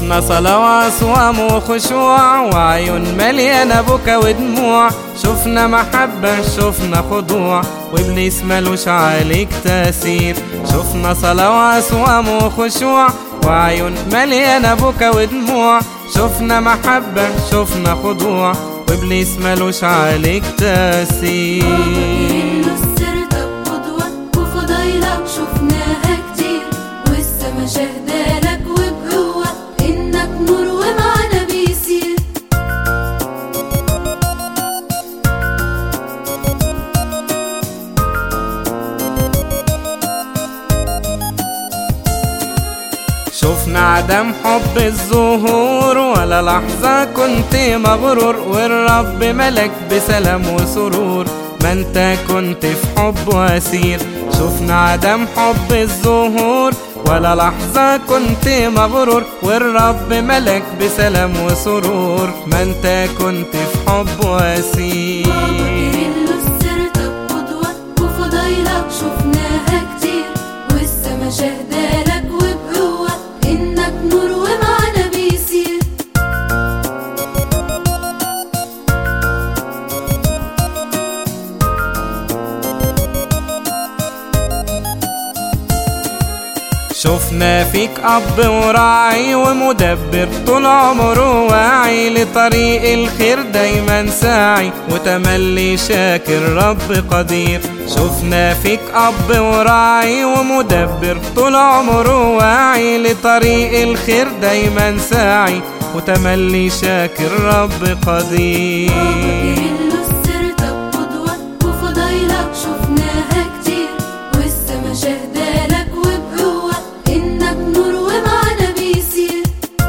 شفنا صلاة وصوام وخشوع وعيون مليانة بكا ودموع شفنا محبة شفنا خضوع وإبليس ملوش عليك تأثير شفنا صلاة وصوام وخشوع وعيون مليانة بكا ودموع شفنا محبة شفنا خضوع وإبليس ملوش عليك تأثير إنه سيرتك قدوة وفضايلك شفناها كتير والسما شهدالك وبقوة إنك نور ومعنا بيسير شفنا عدم حب الظهور ولا لحظة كنت مغرور والرب ملك بسلام وسرور ما انت كنت في حب واسير شفنا عدم حب الظهور ولا لحظة كنت مغرور والرب ملك بسلام وسرور ما انت كنت في حب واسير إنه سيرتك قدوة وفضايلك شفناها كتير والسما شهدالك وبقوة إنك نور ومعنا بيسير شفنا فيك أب وراعي ومدبر طول عمره واعي لطريق الخير دايما ساعي وتملي شاكر رب قدير شفنا فيك أب وراعي ومدبر طول عمره واعي لطريق الخير دايما ساعي وتملي شاكر رب قدير إنه سيرتك قدوة وفضايلك شفناها كتير والسما شهدالك وبقوة إنك نور ومعنا بيسير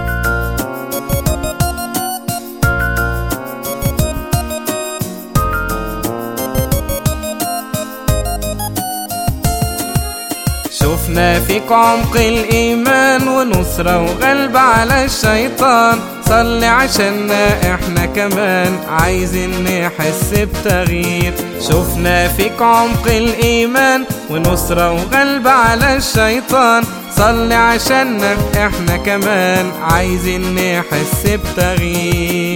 شفنا فيك عمق الإيمان ونصرة وغلب على الشيطان صلي عشاننا احنا كمان عايزين نحس بتغيير شفنا فيك عمق الإيمان ونصرة وغلب على الشيطان صلي عشاننا احنا كمان عايزين نحس بتغيير